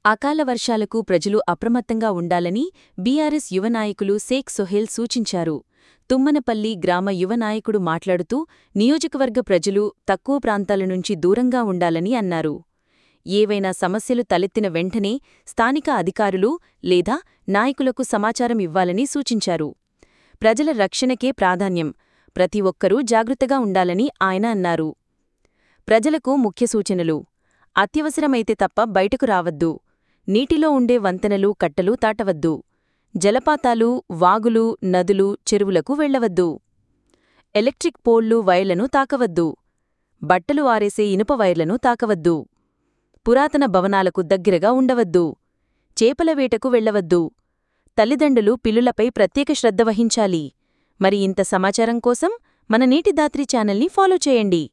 అకాల వర్షాలకు ప్రజలు అప్రమత్తంగా ఉండాలని బీఆర్ఎస్ యువ నాయకులు శేఖ్ సొహేల్ సూచించారు తుమ్మనపల్లి గ్రామ యువ నాయకుడు మాట్లాడుతూ నియోజకవర్గ ప్రజలు తక్కువ ప్రాంతాల నుంచి దూరంగా ఉండాలని అన్నారు ఏవైనా సమస్యలు తలెత్తిన వెంటనే స్థానిక అధికారులు లేదా నాయకులకు సమాచారం ఇవ్వాలని సూచించారు ప్రజల రక్షణకే ప్రాధాన్యం ప్రతి ఒక్కరూ జాగృతగా ఉండాలని ఆయన అన్నారు ప్రజలకు ముఖ్య సూచనలు అత్యవసరమైతే తప్ప బయటకు రావద్దు నీటిలో ఉండే వంతెనలు కట్టలు తాటవద్దు జలపాతాలు వాగులు నదులు చెరువులకు వెళ్లవద్దు ఎలక్ట్రిక్ పోళ్లు వైర్లను తాకవద్దు బట్టలు ఆరేసే ఇనుప వైర్లను తాకవద్దు పురాతన భవనాలకు దగ్గరగా ఉండవద్దు చేపల వేటకు వెళ్లవద్దు తల్లిదండ్రులు పిల్లులపై ప్రత్యేక శ్రద్ధ వహించాలి మరి ఇంత సమాచారం కోసం మన నీటి దాత్రి ఛానల్ని ఫాలో చేయండి